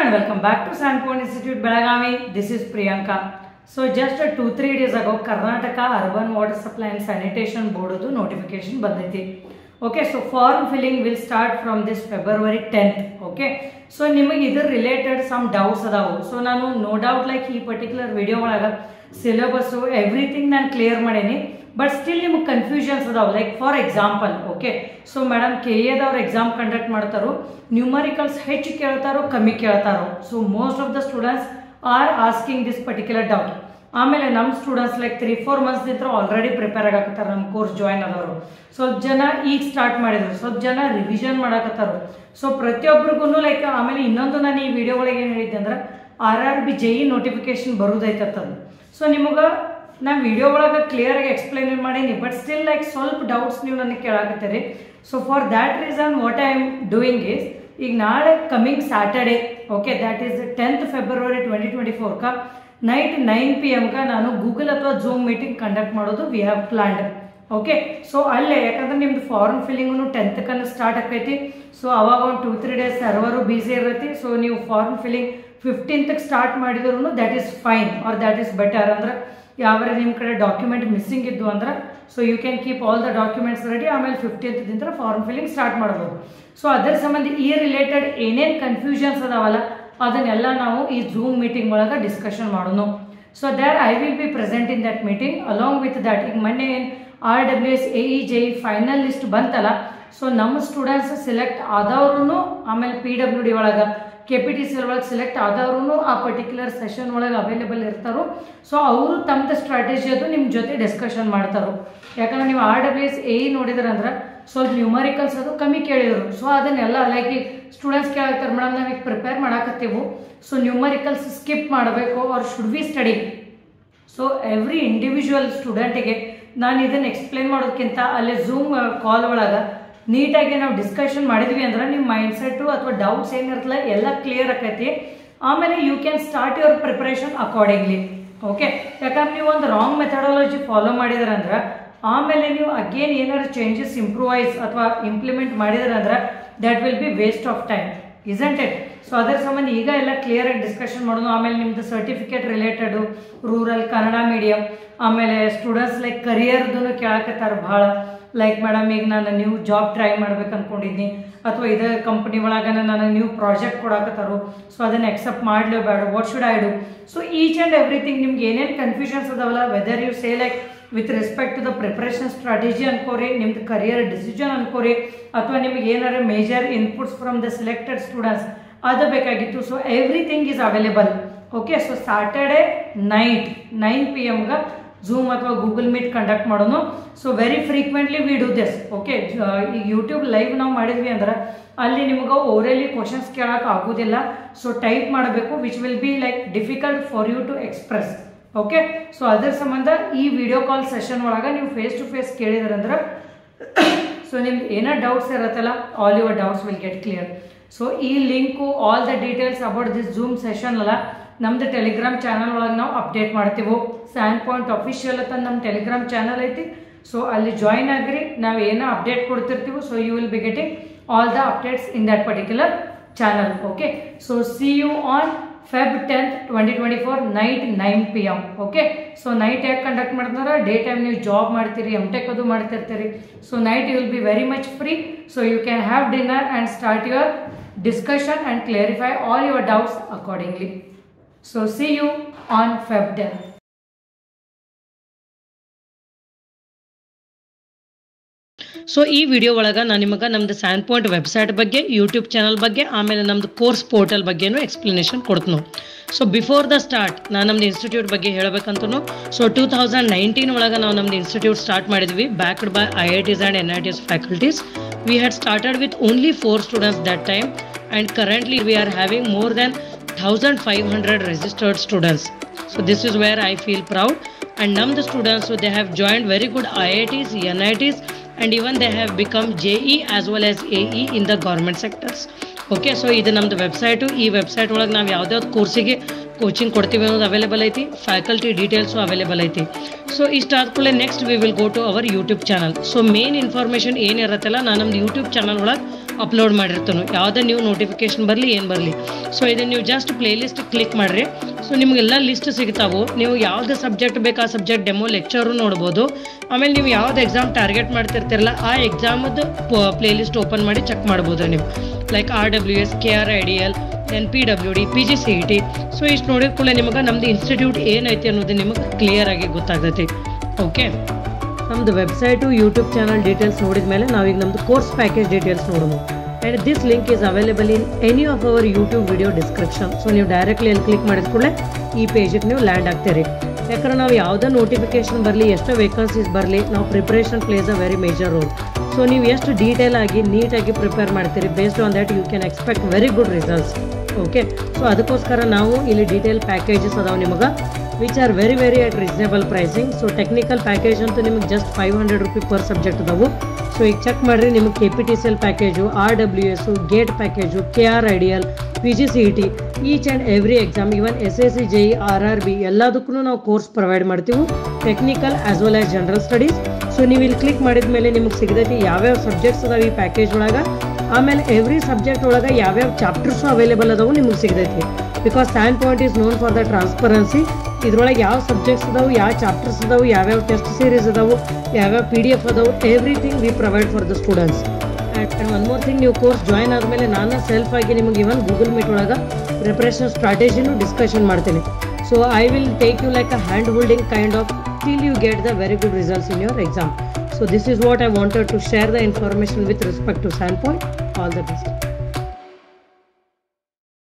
and welcome back to Sandpoint Institute Belagavi. This is Priyanka. So just a two three days ago, Karnataka Urban Water Supply and Sanitation Board notification ಬಂದೈತಿ okay so form filling will start from this February tenth okay so ನಿಮಗೆ ಇದ್ರ related some doubts ಅದಾವು so ನಾನು no doubt like ಈ particular video ಒಳಗೆ syllabus everything ನಾನು clear ಮಾಡೀನಿ but still ನಿಮಗೆ ಕನ್ಫ್ಯೂಷನ್ಸ್ ಅದಾವೆ like for example okay so madam ಕೆ ಎದವ್ರು ಎಕ್ಸಾಮ್ ಕಂಡಕ್ಟ್ ಮಾಡ್ತಾರೋ ನ್ಯೂಮರಿಕಲ್ಸ್ ಹೆಚ್ಚು ಕೇಳ್ತಾರೋ ಕಮ್ಮಿ ಕೇಳ್ತಾರೋ so most of the students are asking this particular doubt ಆಮೇಲೆ ನಮ್ಮ students like three four months ನಿಂತರ ಆಲ್ರೆಡಿ ಪ್ರಿಪೇರ್ ಆಗಕತ್ತಾರೆ ನಮ್ಮ ಕೋರ್ಸ್ ಜಾಯ್ನ್ ಆದವರು ಸ್ವಲ್ಪ ಜನ ಈಗ ಸ್ಟಾರ್ಟ್ ಮಾಡಿದ್ರು ಸ್ವಲ್ಪ ಜನ ರಿವಿಷನ್ ಮಾಡಕತ್ತಾರ ಸೊ ಪ್ರತಿಯೊಬ್ಬರಿಗೂ ಲೈಕ್ ಆಮೇಲೆ ಇನ್ನೊಂದು ನಾನು ಈ ವಿಡಿಯೋ ಒಳಗೆ ಏನು ಹೇಳಿದ್ದೆ ಅಂದ್ರೆ R R B J E notification ಬರುದೈತತ್ತದು ಸೊ ನಿಮಗೆ ನಾ ವಿಡಿಯೋ ಒಳಗೆ ಕ್ಲಿಯರಾಗಿ ಎಕ್ಸ್ಪ್ಲೈನ್ ಮಾಡೀನಿ ಬಟ್ ಸ್ಟಿಲ್ ಲೈಕ್ ಸ್ವಲ್ಪ ಡೌಟ್ಸ್ ನೀವು ನನಗೆ ಕೇಳಾಕತ್ತೀರಿ so for that reason what I am doing is ಈಗ ನಾಳೆ coming Saturday okay that is tenth February twenty twenty ಫೋರ್ಕ ನೈಟ್ ನೈನ್ ಪಿ ಎಮ್ಗೆ ನಾನು ಗೂಗಲ್ ಅಥವಾ ಝೂಮ್ ಮೀಟಿಂಗ್ ಕಂಡಕ್ಟ್ ಮಾಡೋದು we have planned okay so ಅಲ್ಲೇ ಯಾಕಂದ್ರೆ ನಿಮ್ದು ಫಾರ್ಮ್ ಫಿಲ್ಲಿಂಗು ಟೆಂತ್ ಕನ್ನ ಸ್ಟಾರ್ಟ್ ಆಕೈತಿ ಸೊ ಅವಾಗ ಒಂದು two three days server busy ಇರೈತಿ ಸೊ ನೀವು ಫಾರ್ಮ್ ಫಿಲ್ಲಿಂಗ್ ಫಿಫ್ಟೀನ್ತ್ಗೆ ಸ್ಟಾರ್ಟ್ ಮಾಡಿದ್ರು that is fine or that is better ಅಂದ್ರೆ ಯಾವ್ಯಾರ ನಿಮ್ಮ ಕಡೆ ಡಾಕ್ಯುಮೆಂಟ್ ಮಿಸ್ಸಿಂಗ್ ಇದ್ದು ಅಂದ್ರೆ so you can keep all the documents ready ಆಮೇಲೆ ಫಿಫ್ಟೀನ್ತ್ದಿಂದ ಫಾರ್ಮ್ ಫಿಲ್ಲಿಂಗ್ ಸ್ಟಾರ್ಟ್ ಮಾಡ್ಬೋದು ಸೊ ಅದರ ಸಂಬಂಧ ಈ ರಿಲೇಟೆಡ್ ಏನೇನು ಕನ್ಫ್ಯೂಷನ್ಸ್ ಅದಾವಲ್ಲ ಅದನ್ನೆಲ್ಲ ನಾವು ಈ ಝೂಮ್ ಮೀಟಿಂಗ್ ಒಳಗೆ ಡಿಸ್ಕಷನ್ ಮಾಡೋಣ so there I will be present in that meeting along with that ಈಗ ಮೊನ್ನೆ ಏನು R W S A E J final list ಬಂತಲ್ಲ ಸೊ ನಮ್ಮ ಸ್ಟೂಡೆಂಟ್ಸ್ ಸೆಲೆಕ್ಟ್ ಆದವ್ರು ಆಮೇಲೆ ಪಿ ಡಬ್ಲ್ಯೂ ಡಿ ಒಳಗೆ ಕೆ ಪಿ ಟಿ ಸಿ ಒಳಗೆ ಸೆಲೆಕ್ಟ್ ಆದವ್ರು ಆ ಪರ್ಟಿಕ್ಯುಲರ್ ಸೆಷನ್ ಒಳಗೆ ಅವೈಲೇಬಲ್ ಇರ್ತಾರೋ ಸೊ ಅವರು ತಮ್ಮದು ಸ್ಟ್ರಾಟಜಿ ಅದು ನಿಮ್ಮ ಜೊತೆ ಡಿಸ್ಕಷನ್ ಮಾಡ್ತಾರೋ ಯಾಕಂದ್ರೆ ನೀವು ಆರ್ ಡಬ್ಲ್ಯೂ ಎಸ್ ಎ ನೋಡಿದ್ರಂದ್ರೆ ಸ್ವಲ್ಪ ನ್ಯೂಮರಿಕಲ್ಸ್ ಅದು ಕಮ್ಮಿ ಕೇಳಿದರು ಸೊ ಅದನ್ನೆಲ್ಲ ಲೈಕ್ ಈಗ ಸ್ಟೂಡೆಂಟ್ಸ್ ಕೇಳ್ತಾರೆ ಮೇಡಮ್ ನಾವು ಈಗ ಪ್ರಿಪೇರ್ ಮಾಡಾಕತ್ತೀವಿ ಸೊ ನ್ಯೂಮರಿಕಲ್ಸ್ ಸ್ಕಿಪ್ ಮಾಡಬೇಕು or should we study so every individual ಸ್ಟೂಡೆಂಟಿಗೆ ನಾನು ಇದನ್ನು ಎಕ್ಸ್ಪ್ಲೇನ್ ಮಾಡೋದಕ್ಕಿಂತ ಅಲ್ಲೇ ಝೂಮ್ ಕಾಲ್ ಒಳಗೆ ನೀಟಾಗಿ ನಾವು ಡಿಸ್ಕಷನ್ ಮಾಡಿದ್ವಿ ಅಂದ್ರೆ ನಿಮ್ಮ ಮೈಂಡ್ ಸೆಟ್ಟು ಅಥವಾ ಡೌಟ್ಸ್ ಏನಿರ್ತಲ್ಲ ಎಲ್ಲ ಕ್ಲಿಯರ್ ಆಕೈತಿ ಆಮೇಲೆ you can start your preparation accordingly okay ಯಾಕಂದ್ರೆ ನೀವು ಒಂದು ರಾಂಗ್ ಮೆಥಡಾಲಜಿ ಫಾಲೋ ಮಾಡಿದ್ರಂದ್ರೆ ಆಮೇಲೆ ನೀವು ಅಗೇನ್ ಏನಾದ್ರು ಚೇಂಜಸ್ ಇಂಪ್ರೂವೈಸ್ ಅಥವಾ ಇಂಪ್ಲಿಮೆಂಟ್ ಮಾಡಿದ್ರಂದ್ರೆ that will be waste of time isn't it so ಅದರ ಸಂಬಂಧ ಈಗ ಎಲ್ಲ ಕ್ಲಿಯರಾಗಿ ಡಿಸ್ಕಷನ್ ಮಾಡೋದು ಆಮೇಲೆ ನಿಮ್ಮದು certificate related rural Kannada medium ಆಮೇಲೆ ಸ್ಟೂಡೆಂಟ್ಸ್ ಲೈಕ್ ಕರಿಯರ್ದು ಕೇಳಕತ್ತಾರೆ ಭಾಳ ಲೈಕ್ ಮೇಡಮ್ ಈಗ ನಾನು ನ್ಯೂ ಜಾಬ್ ಟ್ರೈ ಮಾಡ್ಬೇಕು ಅಂದ್ಕೊಂಡಿದ್ನಿ ಅಥವಾ ಇದೇ ಕಂಪ್ನಿ ಒಳಗೆ ನಾನು ನ್ಯೂ ಪ್ರಾಜೆಕ್ಟ್ ಕೊಡಕತ್ತಾರು ಸೊ ಅದನ್ನು ಎಕ್ಸೆಪ್ಟ್ ಮಾಡಲೇಬೇಡ what should I do so each and everything ನಿಮ್ಗೆ ಏನೇನು ಕನ್ಫ್ಯೂಷನ್ಸ್ ಅದಾವಲ್ಲ whether you say like with respect to the preparation strategy ಅನ್ಕೋರಿ ನಿಮ್ದು ಕರಿಯರ್ ಡಿಸಿಷನ್ ಅನ್ಕೋರಿ ಅಥವಾ ನಿಮಗೆ ಏನಾರ major inputs from the selected students ಅದು ಬೇಕಾಗಿತ್ತು so everything is available okay so Saturday night nine P ಎಮ್ಗೆ ಝೂಮ್ ಅಥವಾ ಗೂಗಲ್ ಮೀಟ್ ಕಂಡಕ್ಟ್ ಮಾಡೋಣ so very frequently we do this okay ಈಗ ಯೂಟ್ಯೂಬ್ ಲೈವ್ ನಾವು ಮಾಡಿದ್ವಿ ಅಂದ್ರೆ ಅಲ್ಲಿ ನಿಮ್ಗೆ ಓರಲಿ ಕ್ವಶನ್ಸ್ ಕೇಳೋಕೆ ಆಗೋದಿಲ್ಲ ಸೊ ಟೈಪ್ ಮಾಡಬೇಕು which will be like difficult for you to express okay so ಅದರ ಸಂಬಂಧ ಈ ವಿಡಿಯೋ ಕಾಲ್ ಸೆಷನ್ ಒಳಗೆ ನೀವು ಫೇಸ್ ಟು ಫೇಸ್ ಕೇಳಿದ್ರಂದ್ರೆ ಸೊ ನಿಮ್ಗೆ ಏನೋ ಡೌಟ್ಸ್ ಇರತ್ತಲ್ಲ all your doubts will get clear so ಈ link all the details about this Zoom session ಅಲ್ಲ ನಮ್ದು ಟೆಲಿಗ್ರಾಮ್ ಚಾನಲ್ ಒಳಗೆ ನಾವು ಅಪ್ಡೇಟ್ ಮಾಡ್ತೀವಿ ಸ್ಯಾನ್ ಪಾಯಿಂಟ್ ಅಫಿಷಿಯಲ್ ಅಂತ ನಮ್ಮ ಟೆಲಿಗ್ರಾಮ್ ಚಾನಲ್ ಐತಿ ಸೊ ಅಲ್ಲಿ ಜಾಯಿನ್ ಆಗಿರಿ ನಾವು ಏನೋ ಅಪ್ಡೇಟ್ ಕೊಡ್ತಿರ್ತೀವಿ so you will be getting all the updates in that particular channel okay so see you on Feb tenth twenty twenty four night nine P M okay so night ಯಾಕೆ conduct ಮಾಡ್ತಾರೆ day time ನೀವು job ಮಾಡ್ತೀರಿ M Tech ಅದು ಮಾಡ್ತಿರ್ತೀರಿ so night you will be very much free so you can have dinner and start your discussion and clarify all your doubts accordingly so see you on Feb tenth so ಈ video ಒಳಗೆ ನಾನು ನಿಮಗೆ ನಮ್ದು San Point website ಬಗ್ಗೆ YouTube channel ಬಗ್ಗೆ ಆಮೇಲೆ ನಮ್ದು course portal ಬಗ್ಗೆನೂ ಎಕ್ಸ್ಪ್ಲನೇಷನ್ ಕೊಡ್ತೀನಿ ಸೊ ಬಿಫೋರ್ ದ ಸ್ಟಾರ್ಟ್ ನಾನು ನಮ್ದು ಇನ್ಸ್ಟಿಟ್ಯೂಟ್ ಬಗ್ಗೆ ಹೇಳಬೇಕಂತೂ ಸೊ ಟೂ ತೌಸಂಡ್ ನೈನ್ಟೀನ್ ಒಳಗೆ ನಾವು ನಮ್ದು ಇನ್ಸ್ಟಿಟ್ಯೂಟ್ ಸ್ಟಾರ್ಟ್ ಮಾಡಿದ್ವಿ backed by I I Ts and N I Ts faculties we had started with only four students that time and currently we are having more than thousand five hundred registered students so this is where I feel proud and ನಮ್ದು students they have joined very good I I Ts N I Ts and even they have become JE as well as AE in the government sectors. Okay so ಇದು ನಮ್ಮದು website ಈ website ಒಳಗೆ ನಾವು ಯಾವ್ದಾವ್ದು ಕೋರ್ಸಿಗೆ coaching ಕೊಡ್ತೀವಿ ಅನ್ನೋದು available ಐತಿ faculty details available ಐತಿ so ಇಷ್ಟು ಆದ್ಕೂಡಲೇ next we will go to our YouTube channel so main information ಏನಿರತ್ತಲ್ಲ ನಾನು ನಮ್ದು ಯೂಟ್ಯೂಬ್ ಚಾನಲ್ ಒಳಗೆ ಅಪ್ಲೋಡ್ ಮಾಡಿರ್ತಾನೆ ಯಾವುದೇ ನೀವು ನೋಟಿಫಿಕೇಶನ್ ಬರಲಿ ಏನು ಬರಲಿ ಸೊ ಇದನ್ನು ನೀವು ಜಸ್ಟ್ ಪ್ಲೇಲಿಸ್ಟ್ ಕ್ಲಿಕ್ ಮಾಡಿರಿ ಸೊ ನಿಮಗೆಲ್ಲ ಲಿಸ್ಟ್ ಸಿಗ್ತಾವು ನೀವು ಯಾವ್ದು ಸಬ್ಜೆಕ್ಟ್ ಬೇಕು ಆ ಸಬ್ಜೆಕ್ಟ್ ಡೆಮೋ ಲೆಕ್ಚರು ನೋಡ್ಬೋದು ಆಮೇಲೆ ನೀವು ಯಾವ್ದು ಎಕ್ಸಾಮ್ ಟಾರ್ಗೆಟ್ ಮಾಡ್ತಿರ್ತೀರಲ್ಲ ಆ ಎಕ್ಸಾಮದ್ದು ಪ್ಲೇಲಿಸ್ಟ್ ಓಪನ್ ಮಾಡಿ ಚೆಕ್ ಮಾಡ್ಬೋದು ನೀವು like R W S K R I D L N P W D P G C E T so ಇಷ್ಟು ನೋಡಿದ ಕೂಡಲೇ ನಿಮಗೆ ನಮ್ದು ಇನ್ಸ್ಟಿಟ್ಯೂಟ್ ಏನೈತಿ ಅನ್ನೋದು ನಿಮಗೆ ಕ್ಲಿಯರ್ ಆಗಿ ಗೊತ್ತಾಗ್ತೈತಿ ಓಕೆ ನಮ್ಮದು ವೆಬ್ಸೈಟು ಯೂಟ್ಯೂಬ್ ಚಾನಲ್ ಡೀಟೇಲ್ಸ್ ನೋಡಿದ ಮೇಲೆ ನಾವೀಗ ನಮ್ಮದು ಕೋರ್ಸ್ ಪ್ಯಾಕೇಜ್ ಡೀಟೇಲ್ಸ್ ನೋಡೋಣ and this link is available in any of our YouTube video description so ನೀವು ಡೈರೆಕ್ಟ್ಲಿ ಅಲ್ಲಿ ಕ್ಲಿಕ್ ಮಾಡಿದ ಕೂಡಲೇ ಈ ಪೇಜಿಗೆ ನೀವು ಲ್ಯಾಂಡ್ ಆಗ್ತೀರಿ ಯಾಕಂದ್ರೆ ನಾವು ಯಾವುದೇ ನೋಟಿಫಿಕೇಶನ್ ಬರಲಿ ಎಷ್ಟೋ ವೇಕನ್ಸೀಸ್ ಬರಲಿ ನಾವು preparation plays a very major role so ನೀವು ಎಷ್ಟು ಡೀಟೇಲ್ ಆಗಿ ನೀಟಾಗಿ ಪ್ರಿಪೇರ್ ಮಾಡ್ತೀರಿ based on that you can expect very good results okay so ಅದಕ್ಕೋಸ್ಕರ ನಾವು ಇಲ್ಲಿ ಡೀಟೇಲ್ ಪ್ಯಾಕೇಜಸ್ ಅದಾವೆ ನಿಮಗೆ which are very very at reasonable pricing so technical package ಅಂತೂ ನಿಮಗೆ just five hundred rupee per subject ಅದಾವು ಸೊ ಈಗ ಚೆಕ್ ಮಾಡಿರಿ ನಿಮಗೆ K P T C L package R W S gate package K R I D L P G C E T each and every exam even S S C J E R R B ಎಲ್ಲದಕ್ಕೂ ನಾವು course provide ಮಾಡ್ತೀವಿ technical as well as general studies so ನೀವು ಇಲ್ಲಿ click ಮಾಡಿದ ಮೇಲೆ ನಿಮಗೆ ಸಿಗತೈತಿ ಯಾವ್ಯಾವ ಸಬ್ಜೆಕ್ಟ್ಸ್ ಅದಾವೆ ಈ ಪ್ಯಾಕೇಜ್ ಒಳಗೆ ಆಮೇಲೆ ಎವ್ರಿ ಸಬ್ಜೆಕ್ಟ್ ಒಳಗೆ ಯಾವ್ಯಾವ ಚಾಪ್ಟರ್ಸು ಅವೈಲೇಬಲ್ ಅದಾವು ನಿಮಗೆ ಸಿಗತೈತಿ because stand point is known for the transparency ಇದ್ರೊಳಗೆ ಯಾವ ಸಬ್ಜೆಕ್ಟ್ಸ್ ಅದಾವು ಯಾವ ಚಾಪ್ಟರ್ಸ್ ಅದಾವು ಯಾವ್ಯಾವ ಟೆಸ್ಟ್ ಸೀರೀಸ್ ಅದಾವು ಯಾವ್ಯಾವ ಪಿ ಡಿ ಎಫ್ ಅದಾವು everything we provide for the students and one more thing ನೀವು ಕೋರ್ಸ್ ಜಾಯ್ನ್ ಆದಮೇಲೆ ನಾನು ಸೆಲ್ಫ್ ಆಗಿ ನಿಮಗೆ ಇವನ್ ಗೂಗಲ್ ಮೀಟ್ ಒಳಗೆ ಪ್ರಿಪ್ರೇಷನ್ ಸ್ಟ್ರಾಟಜಿನೂ ಡಿಸ್ಕಷನ್ ಮಾಡ್ತೀನಿ so I will take you like a hand holding kind of till you get the very good results in your exam. So this is what I wanted to share the information with respect to Sandpoint. All the best.